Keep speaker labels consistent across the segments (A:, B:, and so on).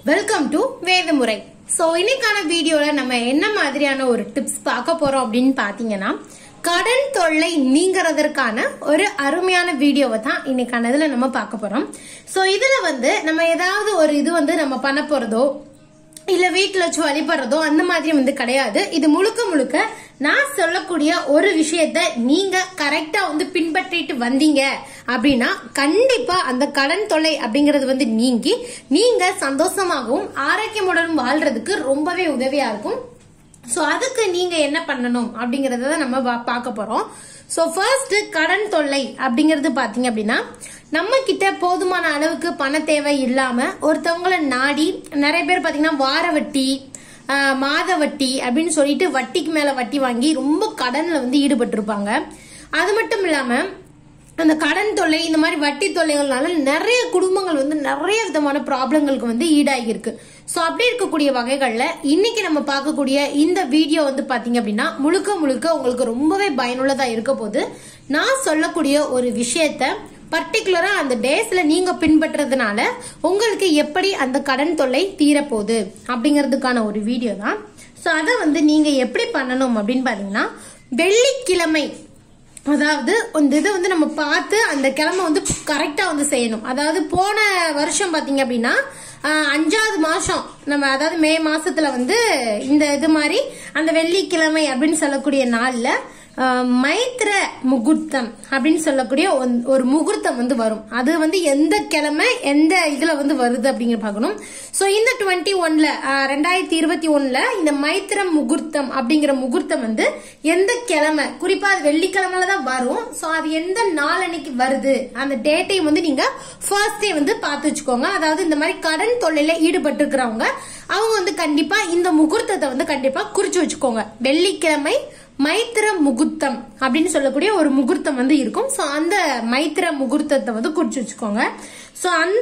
A: welcome to வேதமுறை so இன்னைக்கான வீடியோல நம்ம என்ன மாதிரியான ஒரு டிப்ஸ் பார்க்க போறோம் அப்படின்னு பாத்தீங்கன்னா கடன் தொல்லை நீங்கிறதற்கான ஒரு அருமையான வீடியோவை தான் இன்னைக்கான இதுல நம்ம பார்க்க போறோம் ஸோ இதுல வந்து நம்ம ஏதாவது ஒரு இது வந்து நம்ம பண்ண போறதோ இல்ல வீட்டுல வச்சு வழிபடுறதோ அந்த மாதிரி வந்து கிடையாது இது முழுக்க முழுக்க நான் சொல்லக்கூடிய ஒரு விஷயத்த நீங்க கரெக்டா வந்து பின்பற்றிட்டு வந்தீங்க அப்படின்னா கண்டிப்பா அந்த கடன் தொல்லை அப்படிங்கறது வந்து நீங்கி நீங்க சந்தோஷமாகவும் ஆரோக்கியமுடனும் வாழ்றதுக்கு ரொம்பவே உதவியா இருக்கும் சோ அதுக்கு நீங்க என்ன பண்ணணும் அப்படிங்கறத தான் நம்ம பா- பார்க்க போறோம் சோ ஃபர்ஸ்ட் கடன் தொல்லை அப்படிங்கறது பாத்தீங்க அப்படின்னா நம்ம கிட்ட போதுமான அளவுக்கு பண தேவை இல்லாம ஒருத்தவங்களை நாடி நிறைய பேர் பாத்தீங்கன்னா வார வட்டி ஆஹ், மாத வட்டி அப்படின்னு சொல்லிட்டு வட்டிக்கு மேல வட்டி வாங்கி ரொம்ப கடன்ல வந்து ஈடுபட்டிருப்பாங்க அது மட்டும் இல்லாம அந்த கடன் தொல்லை இந்த மாதிரி வட்டி தொல்லைகள்னால நிறைய குடும்பங்கள் வந்து நிறைய விதமான ப்ராப்ளங்களுக்கு வந்து ஈடாகி இருக்கு சோ அப்படி இருக்கக்கூடிய வகைகள்ல இன்னைக்கு நம்ம பார்க்கக்கூடிய இந்த வீடியோ வந்து பாத்தீங்க அப்படின்னா முழுக்க முழுக்க உங்களுக்கு ரொம்பவே பயனுள்ளதா இருக்க போது நான் சொல்லக்கூடிய ஒரு விஷயத்த பர்டிகுலரா அந்த டேஸ்ல நீங்க பின்பற்றதுனால உங்களுக்கு எப்படி அந்த கடன் தொல்லை தீரப்போகுது அப்படிங்கிறதுக்கான ஒரு வீடியோ தான் சோ அதை வந்து நீங்க எப்படி பண்ணணும் அப்படின்னு பாத்தீங்கன்னா வெள்ளிக்கிழமை அதாவது இந்த இதை வந்து நம்ம பார்த்து அந்த கிழமை வந்து கரெக்டா வந்து செய்யணும் அதாவது போன வருஷம் பாத்தீங்க அப்படின்னா ஆஹ், அஞ்சாவது மாசம் நம்ம அதாவது மே மாசத்துல வந்து இந்த இது மாதிரி அந்த வெள்ளிக்கிழமை அப்படின்னு சொல்லக்கூடிய நாள்ல ஆஹ், மைத்ர முகூர்த்தம் அப்படின்னு சொல்லக்கூடிய ஒன்- ஒரு முகூர்த்தம் வந்து வரும் அது வந்து எந்த கிழமை எந்த இதுல வந்து வருது அப்படிங்கிற பார்க்கணும் சோ இந்த டுவெண்ட்டி ஒன்ல ரெண்டாயிரத்தி இருபத்தி ஒன்னுல இந்த மைத்திர முகூர்த்தம் அப்படிங்கிற முகூர்த்தம் வந்து எந்த கிழமை குறிப்பா அது வெள்ளிக்கிழமையில தான் வரும் சோ அது எந்த நாளன்னைக்கு வருது அந்த டேட்டையும் வந்து நீங்க ஃபர்ஸ்டே வந்து பார்த்து வச்சுக்கோங்க அதாவது இந்த மாதிரி கடன் தொல்லையில ஈடுபட்டு இருக்கிறவங்க அவங்க வந்து கண்டிப்பா இந்த முகூர்த்தத்தை வந்து கண்டிப்பா குறிச்சு வச்சுக்கோங்க வெள்ளிக்கிழமை மைத்திர முகூர்த்தம் அப்படின்னு சொல்லக்கூடிய ஒரு முகூர்த்தம் வந்து இருக்கும் சோ அந்த மைத்திர முகூர்த்தத்தை வந்து குறிச்சு வச்சுக்கோங்க சோ அந்த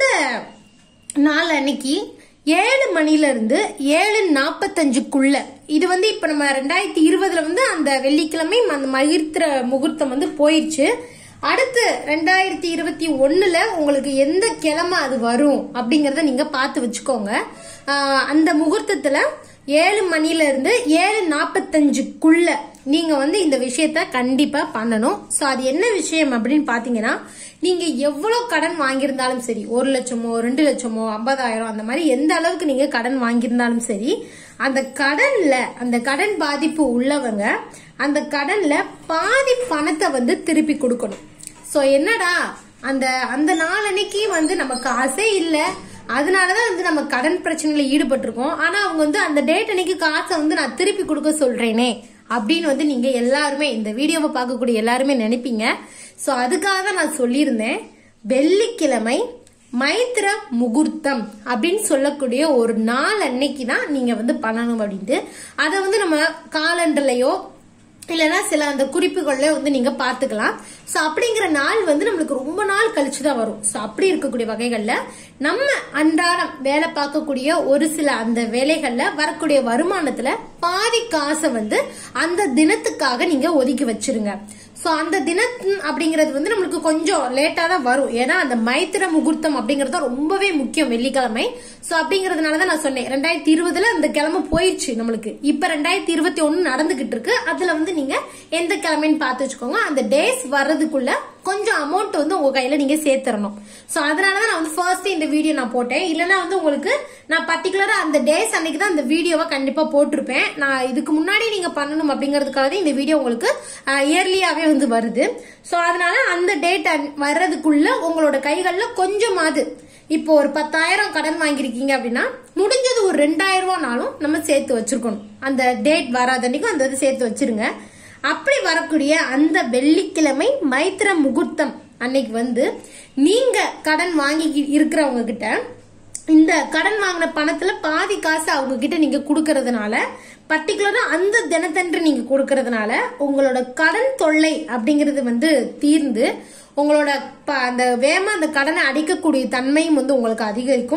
A: நாள் அன்னைக்கு ஏழு மணில இருந்து ஏழு நாப்பத்தஞ்சுக்குள்ள இது வந்து இப்ப நம்ம ரெண்டாயிரத்தி இருபதுல வந்து அந்த வெள்ளிக்கிழமை அந்த மகிழ்த்திர முகூர்த்தம் வந்து போயிடுச்சு அடுத்து ரெண்டாயிரத்தி இருபத்தி ஒண்ணுல உங்களுக்கு எந்த கிழமை அது வரும் அப்படிங்கறத நீங்க பார்த்து வச்சுக்கோங்க ஆஹ் அந்த முகூர்த்தத்துல ஏழு மணில இருந்து ஏழு நாப்பத்தஞ்சுக்குள்ள நீங்க வந்து இந்த விஷயத்த கண்டிப்பா பண்ணணும் சோ அது என்ன விஷயம் அப்படின்னு பாத்தீங்கன்னா நீங்க எவ்வளவு கடன் வாங்கியிருந்தாலும் சரி ஒரு லட்சமோ ரெண்டு லட்சமோ ஐம்பதாயிரம் அந்த மாதிரி எந்த அளவுக்கு நீங்க கடன் வாங்கியிருந்தாலும் சரி அந்த கடன்ல அந்த கடன் பாதிப்பு உள்ளவங்க அந்த கடன்ல பாதி பணத்தை வந்து திருப்பி கொடுக்கணும் சோ என்னடா அந்த அந்த நாளன்னைக்கு வந்து நமக்கு காசே இல்ல அதனாலதான் வந்து நம்ம கடன் பிரச்சனையில ஈடுபட்டிருக்கோம் ஆனா அவங்க வந்து அந்த டேட் அன்னைக்கு காசை வந்து நான் திருப்பி கொடுக்க சொல்றேனே அப்படின்னு வந்து நீங்க எல்லாருமே இந்த வீடியோவை பார்க்கக்கூடிய எல்லாருமே நினைப்பீங்க சோ அதுக்காக தான் நான் சொல்லியிருந்தேன் வெள்ளிக்கிழமை மைத்திர முகூர்த்தம் அப்படின்னு சொல்லக்கூடிய ஒரு நாள் அன்னைக்கு தான் நீங்க வந்து பண்ணணும் அப்படின்ட்டு அதை வந்து நம்ம காலண்டர்லயோ இல்லைன்னா சில அந்த குறிப்புகள்ல வந்து நீங்க பாத்துக்கலாம் சோ அப்படிங்கிற நாள் வந்து நம்மளுக்கு ரொம்ப நாள் கழிச்சு தான் வரும் சோ அப்படி இருக்கக்கூடிய வகைகள்ல நம்ம அன்றாடம் வேலை பார்க்கக்கூடிய ஒரு சில அந்த வேலைகள்ல வரக்கூடிய வருமானத்துல பாதி காசை வந்து அந்த தினத்துக்காக நீங்க ஒதுக்கி வச்சிருங்க சோ அந்த தினம் அப்படிங்கிறது வந்து நம்மளுக்கு கொஞ்சம் லேட்டா தான் வரும் ஏன்னா அந்த மைத்திர முகூர்த்தம் அப்படிங்கறது ரொம்பவே முக்கியம் வெள்ளிக்கிழமை சோ அப்படிங்கறதுனால தான் நான் சொன்னேன் ரெண்டாயிரத்தி இருபதுல அந்த கிழமை போயிடுச்சு நம்மளுக்கு இப்ப ரெண்டாயிரத்தி இருபத்தி ஒன்னு நடந்துகிட்டு இருக்கு அதுல வந்து நீங்க எந்த கிழமைன்னு பார்த்து வச்சுக்கோங்க அந்த டேஸ் வர்றதுக்குள்ள கொஞ்சம் அமௌண்ட் வந்து உங்க கையில நீங்க சேர்த்துறணும் சோ அதனாலதான் நான் வந்து ஃபர்ஸ்ட் இந்த வீடியோ நான் போட்டேன் இல்லனா வந்து உங்களுக்கு நான் பர்டிகுலரா அந்த டேஸ் அன்னைக்கு தான் அந்த வீடியோவை கண்டிப்பா போட்டிருப்பேன் நான் இதுக்கு முன்னாடி நீங்க பண்ணணும் அப்படிங்கறதுக்காக தான் இந்த வீடியோ உங்களுக்கு இயர்லியாவே வந்து வருது சோ அதனால அந்த டேட் வர்றதுக்குள்ள உங்களோட கைகள்ல கொஞ்சமாவது இப்போ ஒரு பத்தாயிரம் கடன் வாங்கியிருக்கீங்க அப்படின்னா முடிஞ்சது ஒரு ரெண்டாயிரம் ரூபாய்னாலும் நம்ம சேர்த்து வச்சிருக்கணும் அந்த டேட் வராத அன்னைக்கும் அந்த இது சேர்த்து வச்சிருங்க அப்படி வரக்கூடிய அந்த வெள்ளிக்கிழமை மைத்திர முகூர்த்தம் அன்னைக்கு வந்து நீங்க கடன் வாங்கி இருக்கிறவங்க கிட்ட இந்த கடன் வாங்கின பணத்துல பாதி காசு அவங்க கிட்ட நீங்க கொடுக்கறதுனால பர்டிகுலரா அந்த தினத்தன்று நீங்க கொடுக்கறதுனால உங்களோட கடன் தொல்லை அப்படிங்கிறது வந்து தீர்ந்து உங்களோட ப- அந்த வேகமா அந்த கடனை அடைக்கக்கூடிய தன்மையும் வந்து உங்களுக்கு அதிகரிக்கும்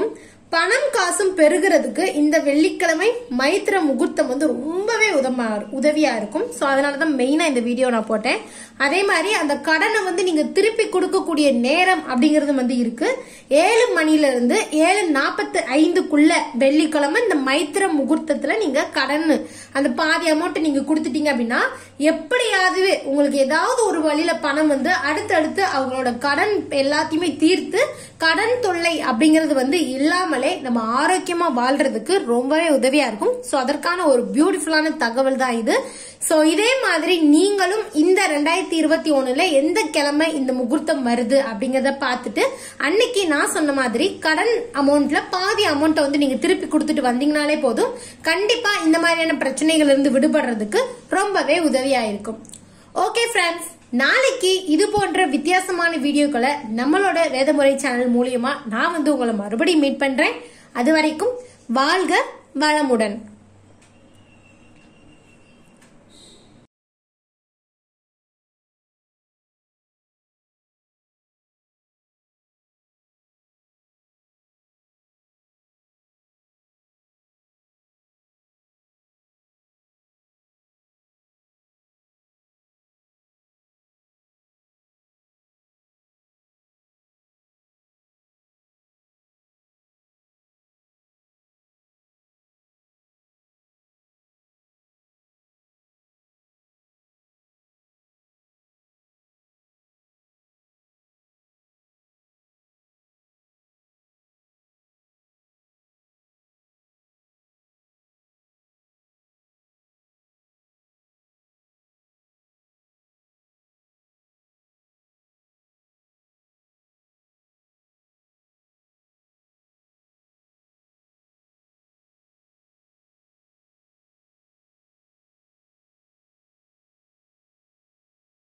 A: பணம் காசும் பெருகிறதுக்கு இந்த வெள்ளிக்கிழமை மைத்திர முகூர்த்தம் வந்து ரொம்பவே உதமா உதவியா இருக்கும் ஸோ அதனாலதான் மெயினா இந்த வீடியோ நான் போட்டேன் அதே மாதிரி அந்த கடனை வந்து நீங்க திருப்பி கொடுக்கக்கூடிய நேரம் அப்படிங்கிறது வந்து இருக்கு ஏழு மணில இருந்து ஏழு நாற்பத்தி ஐந்துக்குள்ள வெள்ளிக்கிழமை இந்த மைத்திர முகூர்த்தத்துல நீங்க கடன் அந்த பாதி அமௌண்ட் நீங்க கொடுத்துட்டீங்க அப்படின்னா எப்படியாவது உங்களுக்கு ஏதாவது ஒரு வழியில பணம் வந்து அடுத்தடுத்து அவங்களோட கடன் எல்லாத்தையுமே தீர்த்து கடன் தொல்லை அப்படிங்கிறது வந்து இல்லாமலே நம்ம ஆரோக்கியமா வாழ்றதுக்கு ரொம்பவே உதவியா இருக்கும் சோ அதற்கான ஒரு பியூட்டிஃபுல்லான தகவல் தான் இது சோ இதே மாதிரி நீங்களும் இந்த ரெண்டாயிரத்தி இருபத்தி ஒண்ணுல எந்த கிழமை இந்த முகூர்த்தம் வருது அப்படிங்கறத பார்த்துட்டு அன்னைக்கு நான் சொன்ன மாதிரி கடன் அமௌண்ட்ல பாதி அமௌண்ட்டை வந்து நீங்க திருப்பி கொடுத்துட்டு வந்தீங்கனாலே போதும் கண்டிப்பா இந்த மாதிரியான பிரச்சனைகள் இருந்து விடுபடுறதுக்கு ரொம்பவே உதவியா இருக்கும் ஓகே ஃப்ரெண்ட்ஸ் நாளைக்கு இது போன்ற வித்தியாசமான வீடியோக்களை நம்மளோட வேதமுறை சேனல் மூலியமா நான் வந்து உங்களை மறுபடியும் மீட் பண்றேன் அது வரைக்கும் வாழ்க வளமுடன்